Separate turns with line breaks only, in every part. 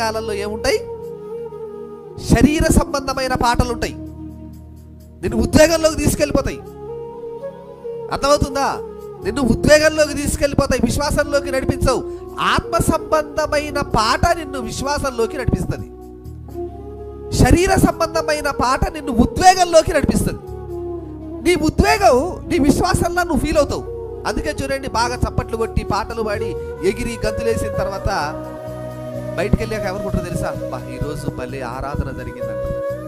సంఘాలలో ఏముంటాయి శరీర సంబంధమైన పాటలు ఉంటాయి నిన్ను ఉద్వేగంలోకి తీసుకెళ్ళిపోతాయి అర్థమవుతుందా నిన్ను ఉద్వేగంలోకి తీసుకెళ్ళిపోతాయి విశ్వాసంలోకి నడిపించవు ఆత్మ సంబంధమైన పాట నిన్ను విశ్వాసంలోకి నడిపిస్తుంది శరీర సంబంధమైన పాట నిన్ను ఉద్వేగంలోకి నడిపిస్తుంది నీ ఉద్వేగం నీ విశ్వాసంలో నువ్వు ఫీల్ అవుతావు అందుకే చూడండి బాగా చప్పట్లు కొట్టి పాటలు పాడి ఎగిరి గంతులేసిన తర్వాత బయటికి వెళ్ళాక ఎవరుకుంటారో తెలుసా బా ఈరోజు భలే ఆరాధన జరిగిందంట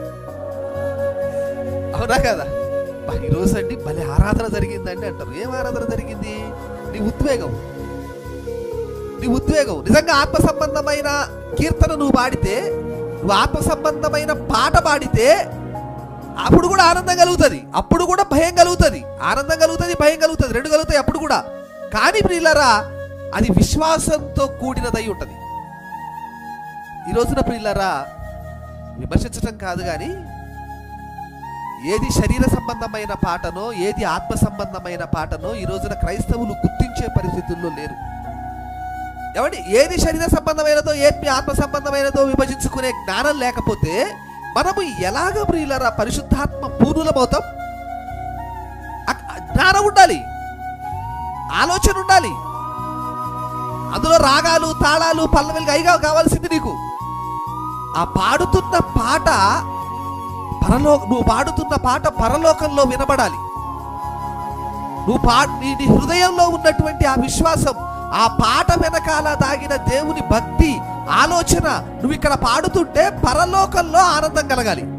అవునా కదా బా ఈరోజు అండి భలే ఆరాధన జరిగిందండి అంటారు ఏం ఆరాధన జరిగింది నీ ఉద్వేగం నీ ఉద్వేగం నిజంగా ఆత్మ సంబంధమైన కీర్తన నువ్వు పాడితే నువ్వు ఆత్మ సంబంధమైన పాట పాడితే అప్పుడు కూడా ఆనందం కలుగుతుంది అప్పుడు కూడా భయం కలుగుతుంది ఆనందం కలుగుతుంది భయం కలుగుతుంది రెండు కలుగుతాయి అప్పుడు కూడా కానీ ప్రియులరా అది విశ్వాసంతో కూడినదై ఉంటుంది ఈ రోజున ప్రియులరా విమర్శించటం కాదు కానీ ఏది శరీర సంబంధమైన పాటనో ఏది ఆత్మ సంబంధమైన పాటనో ఈ రోజున క్రైస్తవులు గుర్తించే పరిస్థితుల్లో లేరు ఏమండి ఏది శరీర సంబంధమైనదో ఏది ఆత్మ సంబంధమైనదో విభజించుకునే జ్ఞానం లేకపోతే మనము ఎలాగ ప్రియులరా పరిశుద్ధాత్మ పూర్ణులమవుతాం అక్- జ్ఞానం ఉండాలి ఆలోచన ఉండాలి అందులో రాగాలు తాళాలు పల్లవిలు అయిగా కావాల్సింది నీకు ఆ పాడుతున్న పాట పరలో నువ్వు పాడుతున్న పాట పరలోకంలో వినబడాలి నువ్వు పా నీ నీ హృదయంలో ఉన్నటువంటి ఆ విశ్వాసం ఆ పాట వెనకాల దాగిన దేవుని భక్తి ఆలోచన నువ్వు ఇక్కడ పాడుతుంటే పరలోకంలో ఆనందం కలగాలి